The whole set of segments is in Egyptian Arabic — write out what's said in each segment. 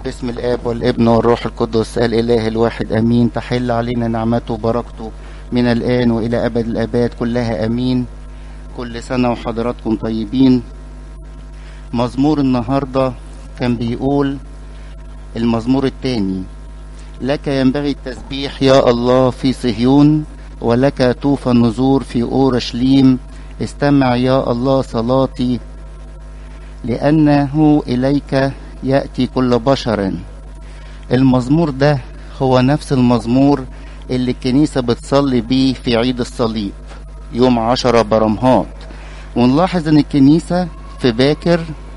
باسم الاب والابن والروح القدس الاله الواحد امين تحل علينا نعمته وبركته من الان والى ابد الاباد كلها امين كل سنه وحضراتكم طيبين مزمور النهارده كان بيقول المزمور الثاني لك ينبغي التسبيح يا الله في صهيون ولك توفى النذور في اورشليم استمع يا الله صلاتي لانه اليك ياتي كل بشر المزمور ده هو نفس المزمور اللي الكنيسه بتصلي بيه في عيد الصليب يوم عشرة برمهات ونلاحظ ان الكنيسه في باكر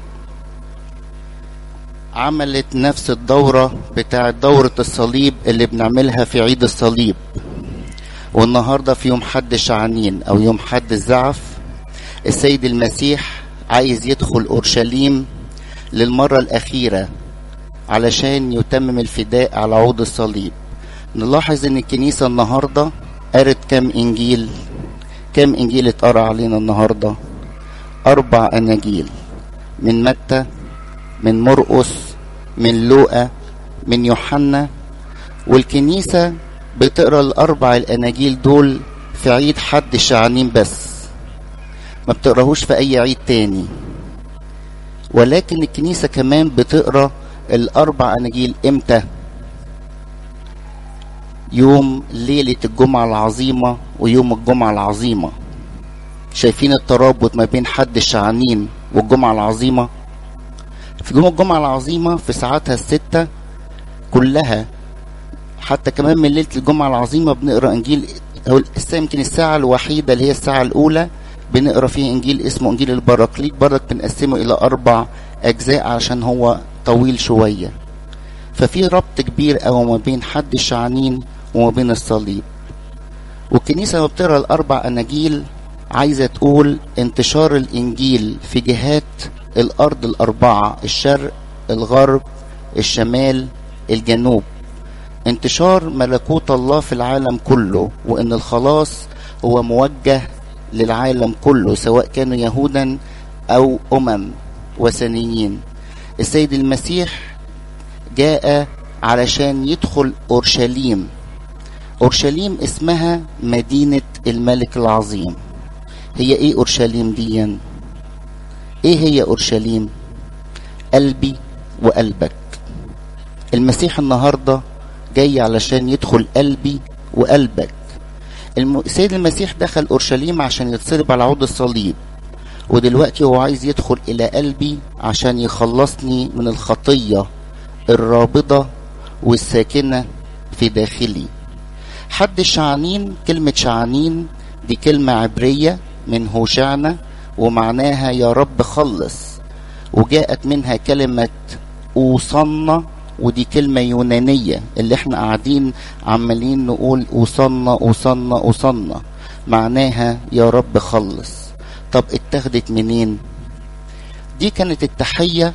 عملت نفس الدورة بتاعة دورة الصليب اللي بنعملها في عيد الصليب والنهاردة في يوم حد شعانين أو يوم حد الزعف السيد المسيح عايز يدخل أورشليم للمرة الأخيرة علشان يتمم الفداء على عود الصليب نلاحظ ان الكنيسة النهاردة قرت كم انجيل كم انجيل اتقرا علينا النهاردة اربع اناجيل من متى من مرقس من لوقا من يوحنا والكنيسة بتقرا الاربع الاناجيل دول في عيد حد الشعانين بس ما بتقراهوش في اي عيد تاني ولكن الكنيسة كمان بتقرا الاربع اناجيل امتى يوم ليلة الجمعة العظيمة ويوم الجمعة العظيمة شايفين الترابط ما بين حد الشعانين والجمعة العظيمة في يوم الجمعة العظيمة في ساعاتها الستة كلها حتى كمان من ليلة الجمعة العظيمة بنقرا انجيل أو يمكن الساعة الوحيدة اللي هي الساعة الأولى بنقرا فيه انجيل اسمه انجيل البراكليت برضك بنقسمه الى اربع اجزاء عشان هو طويل شويه ففي ربط كبير قوي ما بين حد الشعانين وما بين الصليب والكنيسه لما بتقرا الاربع اناجيل عايزه تقول انتشار الانجيل في جهات الارض الاربعه الشرق الغرب الشمال الجنوب انتشار ملكوت الله في العالم كله وان الخلاص هو موجه للعالم كله سواء كانوا يهودا او امم وثنيين السيد المسيح جاء علشان يدخل اورشليم اورشليم اسمها مدينه الملك العظيم هي ايه اورشليم ديا ايه هي اورشليم قلبي وقلبك المسيح النهارده جاي علشان يدخل قلبي وقلبك السيد المسيح دخل اورشليم عشان يتصلب على عود الصليب ودلوقتي هو عايز يدخل الى قلبي عشان يخلصني من الخطيه الرابضه والساكنه في داخلي حد الشعانين كلمه شعانين دي كلمه عبريه من هوشعنا ومعناها يا رب خلص وجاءت منها كلمه اوصنا ودي كلمة يونانية اللي احنا قاعدين عمالين نقول وصلنا وصلنا وصلنا معناها يا رب خلص طب اتخذت منين دي كانت التحية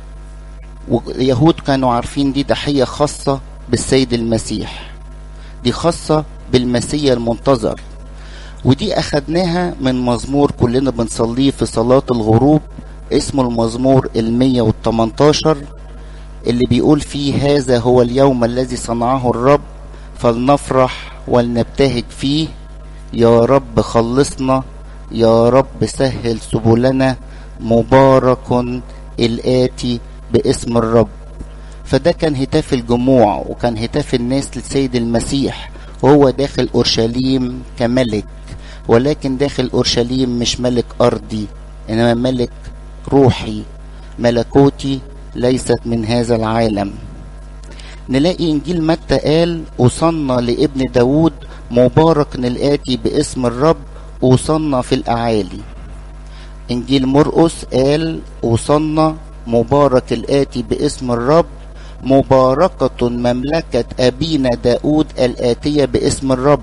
واليهود كانوا عارفين دي تحية خاصة بالسيد المسيح دي خاصة بالمسيح المنتظر ودي أخدناها من مزمور كلنا بنصليه في صلاة الغروب اسمه المزمور المية والتمنتاشر اللي بيقول فيه هذا هو اليوم الذي صنعه الرب فلنفرح ولنبتهج فيه يا رب خلصنا يا رب سهل سبلنا مبارك الآتي باسم الرب فده كان هتاف الجموع وكان هتاف الناس للسيد المسيح وهو داخل أورشليم كملك ولكن داخل أورشليم مش ملك أرضي إنما ملك روحي ملكوتي ليست من هذا العالم نلاقي انجيل متى قال اوصلنا لابن داود مبارك الاتي باسم الرب اوصلنا في الاعالي انجيل مرقس قال اوصلنا مبارك الاتي باسم الرب مباركة مملكة أبينا داود الآتية باسم الرب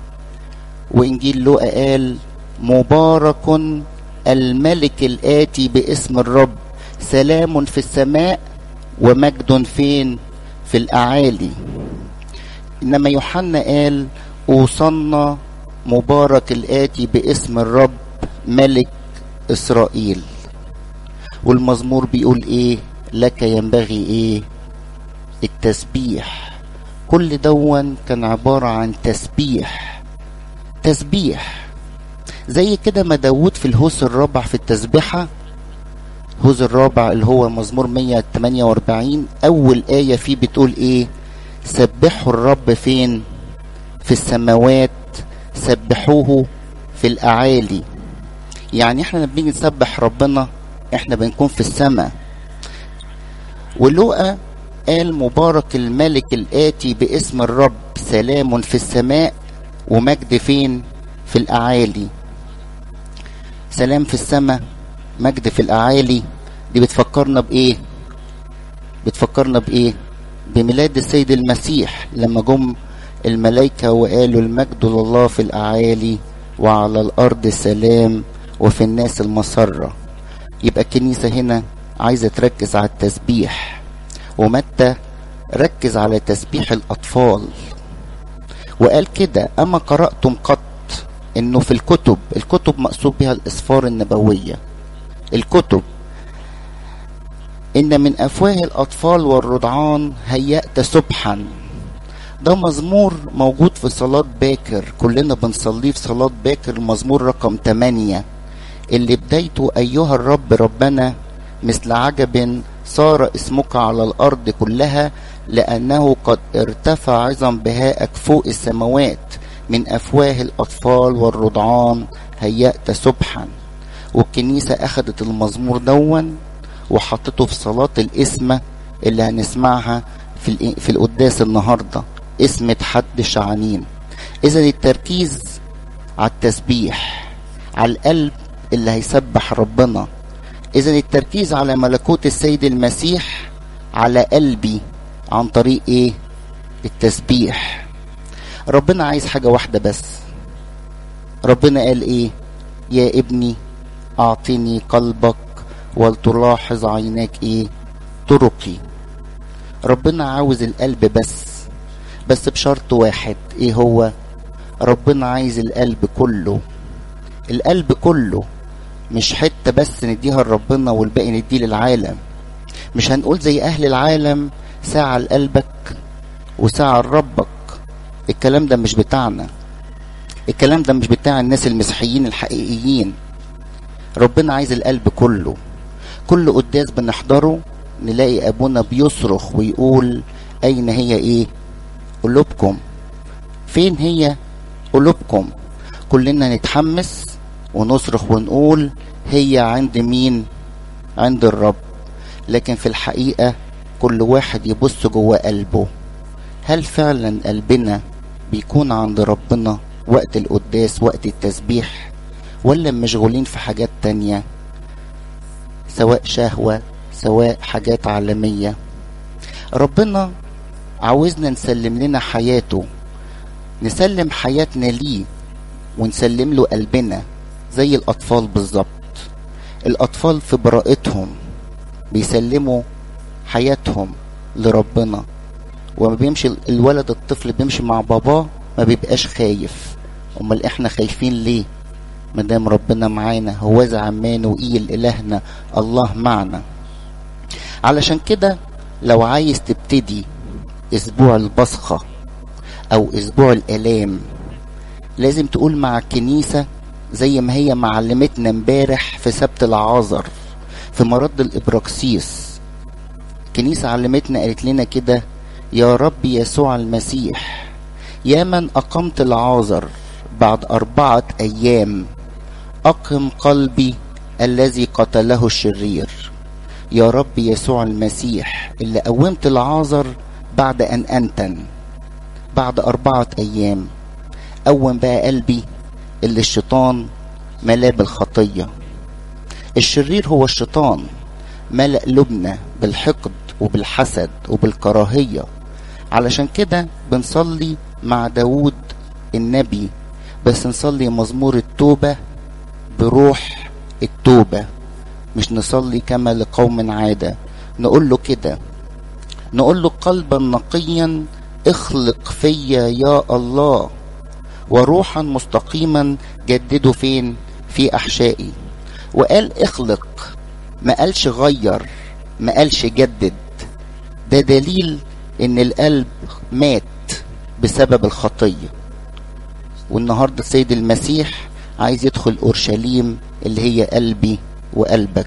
وإنجيل لوقا قال مبارك الملك الآتي باسم الرب سلام في السماء ومجد فين في الاعالي انما يوحنا قال اوصلنا مبارك الاتي باسم الرب ملك اسرائيل والمزمور بيقول ايه لك ينبغي ايه التسبيح كل دون كان عبارة عن تسبيح تسبيح زي كده ما داود في الهوس الرابع في التسبيحة الهوس الرابع اللي هو مزمور 148 أول آية فيه بتقول إيه سبحوا الرب فين في السماوات سبحوه في الأعالي يعني احنا لما بنيجي نسبح ربنا احنا بنكون في السماء ولوقا قال مبارك الملك الآتي باسم الرب سلام في السماء ومجد فين في الأعالي سلام في السماء مجد في الأعالي دي بتفكرنا بإيه بتفكرنا بإيه بميلاد السيد المسيح لما جم الملائكة وقالوا المجد لله في الأعالي وعلى الأرض سلام وفي الناس المسرة يبقى الكنيسة هنا عايزة تركز على التسبيح ومتى ركز على تسبيح الأطفال وقال كده أما قرأتم قط إنه في الكتب الكتب مقصود بها الأسفار النبوية الكتب إن من أفواه الأطفال والرضعان هيأت سبحا ده مزمور موجود في صلاة باكر كلنا بنصليه في صلاة باكر المزمور رقم 8 اللي بدايته أيها الرب ربنا مثل عجب صار اسمك على الأرض كلها لأنه قد ارتفع عظم بهائك فوق السماوات من أفواه الأطفال والرضعان هيأت سبحا والكنيسة أخدت المزمور دون وحطته في صلاة الإسمة اللي هنسمعها في, في القداس النهاردة اسمة حد شعانين إذا التركيز على التسبيح على القلب اللي هيسبح ربنا إذا التركيز على ملكوت السيد المسيح على قلبي عن طريق إيه؟ التسبيح ربنا عايز حاجة واحدة بس ربنا قال إيه؟ يا ابني أعطني قلبك ولتلاحظ عيناك إيه؟ طرقي ربنا عاوز القلب بس بس بشرط واحد إيه هو؟ ربنا عايز القلب كله القلب كله مش حتة بس نديها لربنا والباقي نديه للعالم مش هنقول زي أهل العالم ساعة لقلبك وساعة لربك الكلام ده مش بتاعنا الكلام ده مش بتاع الناس المسيحيين الحقيقيين ربنا عايز القلب كله كل قداس بنحضره نلاقي أبونا بيصرخ ويقول أين هي إيه قلوبكم فين هي قلوبكم كلنا نتحمس ونصرخ ونقول هي عند مين عند الرب لكن في الحقيقة كل واحد يبص جوه قلبه هل فعلا قلبنا بيكون عند ربنا وقت القداس وقت التسبيح ولا مشغولين في حاجات تانية سواء شهوة سواء حاجات عالمية ربنا عاوزنا نسلم لنا حياته نسلم حياتنا ليه ونسلم له قلبنا زي الأطفال بالظبط الأطفال في براءتهم بيسلموا حياتهم لربنا وما بيمشي الولد الطفل بيمشي مع باباه ما بيبقاش خايف امال احنا خايفين ليه ما دام ربنا معانا هو عمان وقيل الهنا الله معنا علشان كده لو عايز تبتدي اسبوع البصخة او اسبوع الالام لازم تقول مع الكنيسة زي ما هي معلمتنا امبارح في سبت العازر في مرض الابراكسيس الكنيسة علمتنا قالت لنا كده يا رب يسوع المسيح يا من أقمت العازر بعد أربعة أيام أقم قلبي الذي قتله الشرير يا رب يسوع المسيح اللي قومت العازر بعد أن أنتن بعد أربعة أيام قوم بقى قلبي اللي الشيطان ملاه بالخطية الشرير هو الشيطان ملأ لبنا بالحقد وبالحسد وبالكراهية علشان كده بنصلي مع داود النبي بس نصلي مزمور التوبة بروح التوبة مش نصلي كما لقوم عادة نقول له كده نقول له قلبا نقيا اخلق فيا يا الله وروحا مستقيما جدده فين في احشائي وقال اخلق ما قالش غير ما قالش جدد ده دليل ان القلب مات بسبب الخطيه والنهارده السيد المسيح عايز يدخل اورشليم اللي هي قلبي وقلبك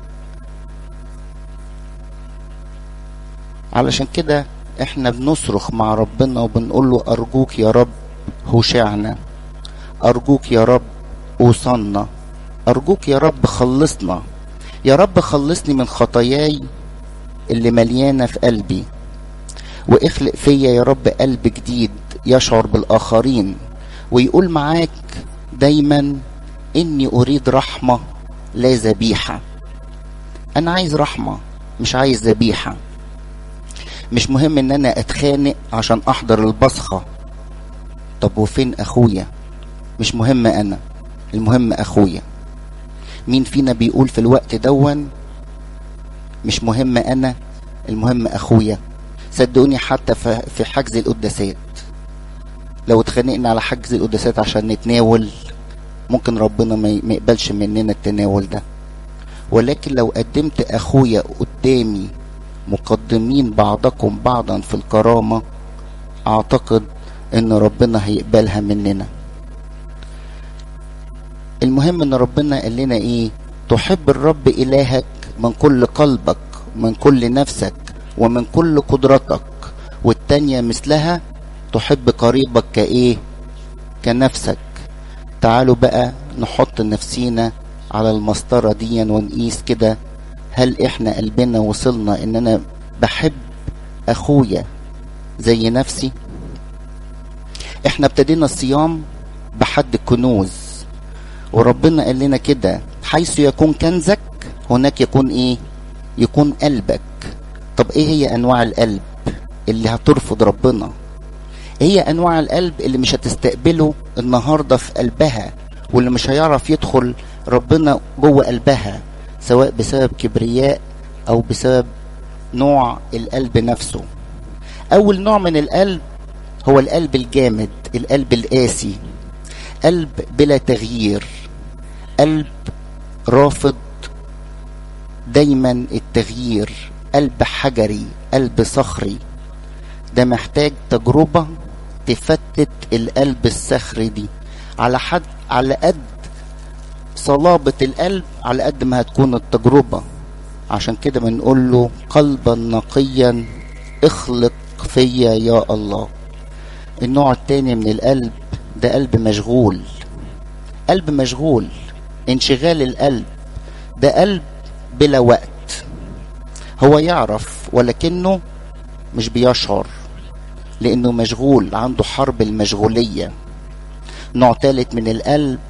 علشان كده احنا بنصرخ مع ربنا وبنقول له ارجوك يا رب هوشعنا ارجوك يا رب اوصلنا ارجوك يا رب خلصنا يا رب خلصني من خطاياي اللي مليانه في قلبي واخلق فيا يا رب قلب جديد يشعر بالاخرين ويقول معاك دايما اني اريد رحمه لا ذبيحه انا عايز رحمه مش عايز ذبيحه مش مهم ان انا اتخانق عشان احضر البصخه طب وفين اخويا مش مهم انا المهم اخويا مين فينا بيقول في الوقت دون مش مهم انا المهم اخويا صدقوني حتى في حجز القداسات لو اتخانقنا على حجز القداسات عشان نتناول ممكن ربنا ما يقبلش مننا التناول ده ولكن لو قدمت اخويا قدامي مقدمين بعضكم بعضا في الكرامه اعتقد ان ربنا هيقبلها مننا المهم ان ربنا قال لنا ايه تحب الرب الهك من كل قلبك من كل نفسك ومن كل قدرتك والتانية مثلها تحب قريبك كايه كنفسك تعالوا بقى نحط نفسينا على المسطرة دي ونقيس كده هل احنا قلبنا وصلنا ان انا بحب اخويا زي نفسي احنا ابتدينا الصيام بحد الكنوز وربنا قال لنا كده حيث يكون كنزك هناك يكون ايه يكون قلبك طب ايه هي انواع القلب اللي هترفض ربنا هي انواع القلب اللي مش هتستقبله النهارده في قلبها واللي مش هيعرف يدخل ربنا جوه قلبها سواء بسبب كبرياء او بسبب نوع القلب نفسه اول نوع من القلب هو القلب الجامد القلب القاسي قلب بلا تغيير قلب رافض دايما التغيير قلب حجري قلب صخري ده محتاج تجربة تفتت القلب الصخري دي على حد على قد صلابة القلب على قد ما هتكون التجربة عشان كده بنقول له قلبا نقيا اخلق فيا يا الله النوع التاني من القلب ده قلب مشغول قلب مشغول انشغال القلب ده قلب بلا وقت هو يعرف ولكنه مش بيشعر لانه مشغول عنده حرب المشغولية نوع ثالث من القلب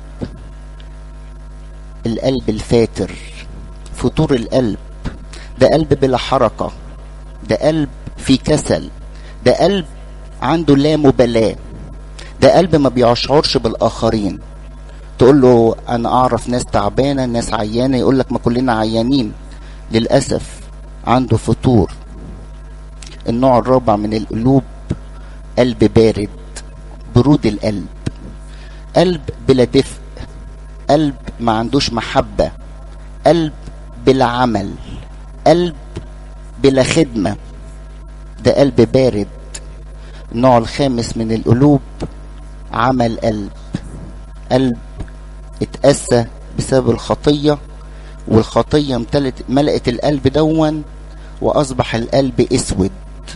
القلب الفاتر فتور القلب ده قلب بلا حركة ده قلب في كسل ده قلب عنده لا مبالاة ده قلب ما بيشعرش بالآخرين تقول له أنا أعرف ناس تعبانة ناس عيانة يقول لك ما كلنا عيانين للأسف عنده فتور النوع الرابع من القلوب قلب بارد برود القلب قلب بلا دفء قلب ما عندوش محبة قلب بلا عمل قلب بلا خدمة ده قلب بارد النوع الخامس من القلوب عمل قلب قلب اتأسى بسبب الخطية والخطية امتلت ملأت القلب دون وأصبح القلب أسود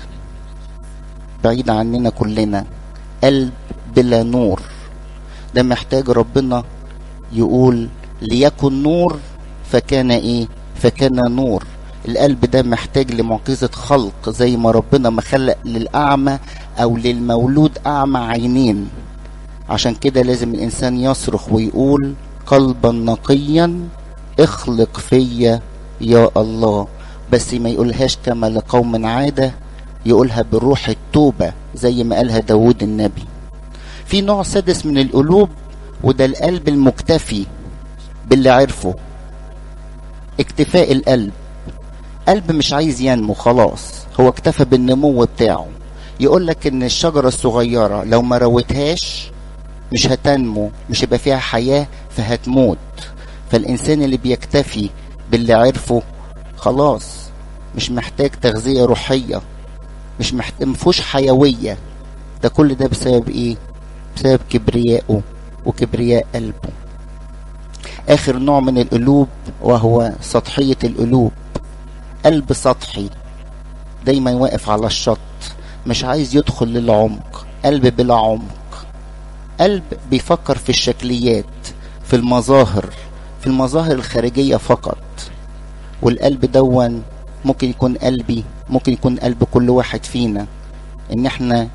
بعيد عننا كلنا قلب بلا نور ده محتاج ربنا يقول ليكن نور فكان ايه فكان نور القلب ده محتاج لمعجزة خلق زي ما ربنا ما خلق للأعمى أو للمولود أعمى عينين عشان كده لازم الإنسان يصرخ ويقول قلبا نقيا اخلق فيا يا الله بس ما يقولهاش كما لقوم عادة يقولها بروح التوبة زي ما قالها داود النبي في نوع سادس من القلوب وده القلب المكتفي باللي عرفه اكتفاء القلب قلب مش عايز ينمو خلاص هو اكتفى بالنمو بتاعه يقول لك ان الشجرة الصغيرة لو ما روتهاش مش هتنمو مش هيبقى فيها حياة فهتموت فالإنسان اللي بيكتفي باللي عرفه خلاص مش محتاج تغذية روحية مش محت... مفهوش حيوية ده كل ده بسبب ايه بسبب كبريائه وكبرياء قلبه اخر نوع من القلوب وهو سطحية القلوب قلب سطحي دايما واقف على الشط مش عايز يدخل للعمق قلب بلا عمق قلب بيفكر في الشكليات في المظاهر في المظاهر الخارجية فقط والقلب دون ممكن يكون قلبي ممكن يكون قلب كل واحد فينا ان احنا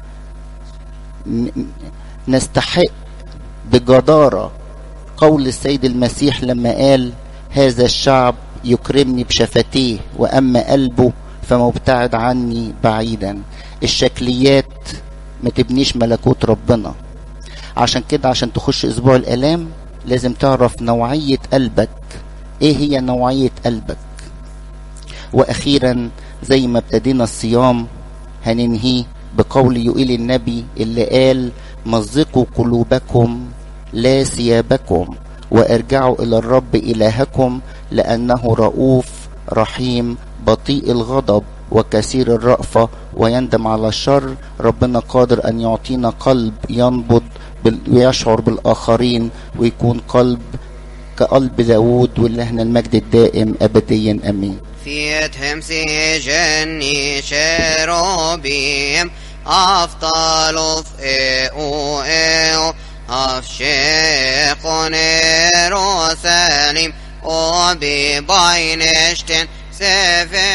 نستحق بجدارة قول السيد المسيح لما قال هذا الشعب يكرمني بشفتيه واما قلبه فمبتعد عني بعيدا الشكليات ما تبنيش ملكوت ربنا عشان كده عشان تخش اسبوع الالام لازم تعرف نوعية قلبك ايه هي نوعية قلبك واخيرا زي ما ابتدينا الصيام هننهيه بقول يقول النبي اللي قال مزقوا قلوبكم لا ثيابكم وارجعوا الى الرب الهكم لانه رؤوف رحيم بطيء الغضب وكثير الرأفة ويندم على الشر ربنا قادر أن يعطينا قلب ينبض ويشعر بالآخرين ويكون قلب كقلب داود ولهنا المجد الدائم أبديا أمين فيتهم سجني شروبيم أفضل في أو إيو أفشيق نيرو سليم وبباينشتن سفر